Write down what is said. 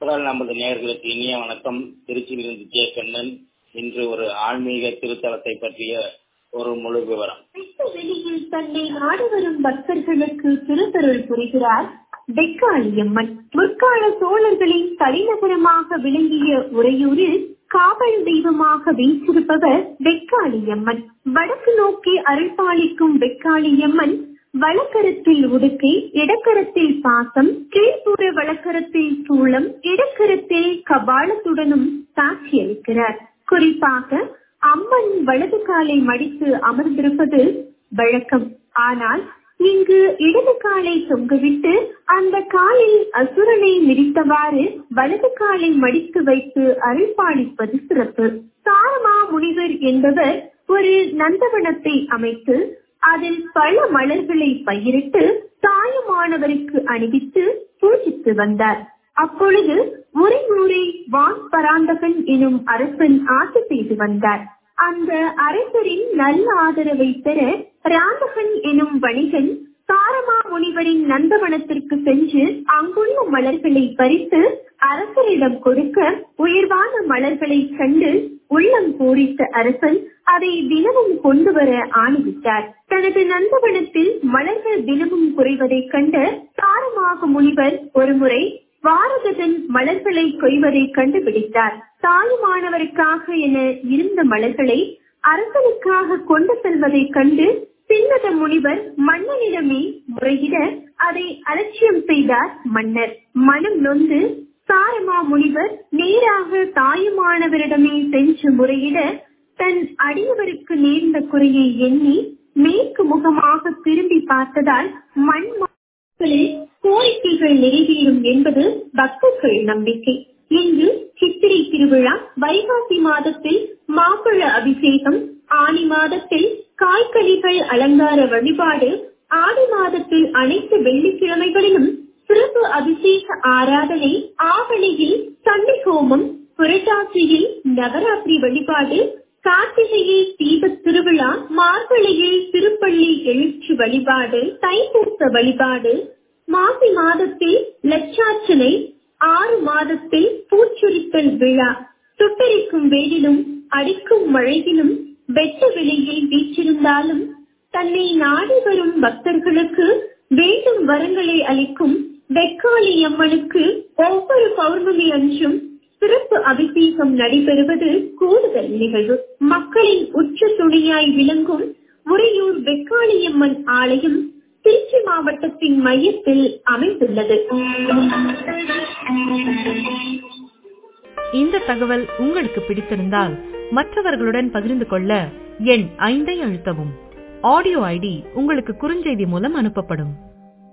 குரல் நமது நேயர்களுக்கு இனிய வணக்கம் திருச்சியிலிருந்து ஜே கண்ணன் இன்று ஒரு ஆன்மீக திருத்தலத்தை பற்றிய ஒரு முழு விவரம் வெளியில் தன்னை நாடு வரும் பக்தர்களுக்கு திருத்தருள் புரிகிறார் வெக்காளியம்மன் முற்கால சோழர்களின் தலைநகரமாக விளங்கிய உறையூரில் காவல் தெய்வமாக வீற்றிருப்பவர் வெக்காளியம்மன் வடக்கு நோக்கி அருள்பாலிக்கும் வெக்காளியம்மன் வலக்கரத்தில் உடுக்கை இடக்கரத்தில் பாசம் கீழ்ப்புற வலக்கரத்தில் சூளம் இடக்கரத்தில் கபாலத்துடனும் சாட்சியளிக்கிறார் குறிப்பாக அம்மன் வலது காலை மடித்து அமர்ந்திருப்பது வழக்கம் ஆனால் இங்கு இடது காலை தொங்கவிட்டு அந்த காலில் அசுரனை மிதித்தவாறு வலது காலை மடித்து வைத்து அருள்பாலிப்பது சிறப்பு சாரமா முனிவர் என்பவர் ஒரு நந்தவனத்தை அமைத்து அதில் பல மலர்களை பயிரிட்டு தாயமானவருக்கு அணிவித்து பூஜித்து வந்தார் அப்பொழுது ஒரு முறை வான் பராந்தகன் எனும் அரசன் ஆட்சி செய்து வந்தார் அந்த அரசரின் நல்ல ஆதரவை பெற ராந்தகன் எனும் வணிகன் சாரமா முனிவரின் நந்தவனத்திற்கு சென்று அங்குள்ள மலர்களை பறித்து அரசரிடம் கொடுக்க உயர்வான மலர்களை கண்டு உள்ளம் பூரித்த அரசன் அதை தினமும் கொண்டு வர ஆணையிட்டார் தனது நந்தவனத்தில் மலர்கள் தினமும் குறைவதைக் கண்ட சாரமாக முனிவர் ஒருமுறை வாரகதன் மலர்களை கொய்வதை கண்டுபிடித்தார் தாயுமானவருக்காக என இருந்த மலர்களை அரசனுக்காக கொண்டு செல்வதைக் கண்டு பின்னத முனிவர் மன்னனிடமே முறையிட அதை அலட்சியம் செய்தார் மன்னர் மனம் நொந்து சாரமா முனிவர் நேராக தாயுமானவரிடமே சென்று முறையிட தன் அடியவருக்கு நேர்ந்த குறையை எண்ணி மேற்கு முகமாக திரும்பி பார்த்ததால் மண் கோரிக்கைகள் நிறைவேறும் என்பது பக்தர்கள் நம்பிக்கை இன்று சித்திரை திருவிழா வைகாசி மாதத்தில் மாம்பழ அபிஷேகம் ஆனி மாதத்தில் காய்கனிகள் அலங்கார வழிபாடு ஆடி மாதத்தில் அனைத்து வெள்ளிக்கிழமைகளிலும் சிறப்பு அபிஷேக ஆராதனை ஆவணியில் சண்டை ஹோமம் புரட்டாசியில் நவராத்திரி வழிபாடு கார்த்திகையில் தீப திருவிழா மார்கழியில் திருப்பள்ளி எழுச்சி வழிபாடு தைப்பூச வழிபாடு மாசி மாதத்தில் லட்சார்ச்சனை ஆறு மாதத்தில் பூச்சுரித்தல் விழா சுட்டரிக்கும் வெயிலும் அடிக்கும் மழையிலும் வெட்ட வெளியில் வீச்சிருந்தாலும் தன்னை நாடி வரும் பக்தர்களுக்கு வேண்டும் வரங்களை அளிக்கும் வெக்காளி அம்மனுக்கு ஒவ்வொரு பௌர்ணமி அன்றும் சிறப்பு அபிஷேகம் நடைபெறுவது கூடுதல் நிகழ்வு மக்களின் உச்ச துணையாய் விளங்கும் உறையூர் வெக்காளியம்மன் ஆலயம் திருச்சி மாவட்டத்தின் மையத்தில் அமைந்துள்ளது இந்த தகவல் உங்களுக்கு பிடித்திருந்தால் மற்றவர்களுடன் பகிர்ந்து கொள்ள எண் ஐந்தை அழுத்தவும் ஆடியோ ஐடி உங்களுக்கு குறுஞ்செய்தி மூலம் அனுப்பப்படும்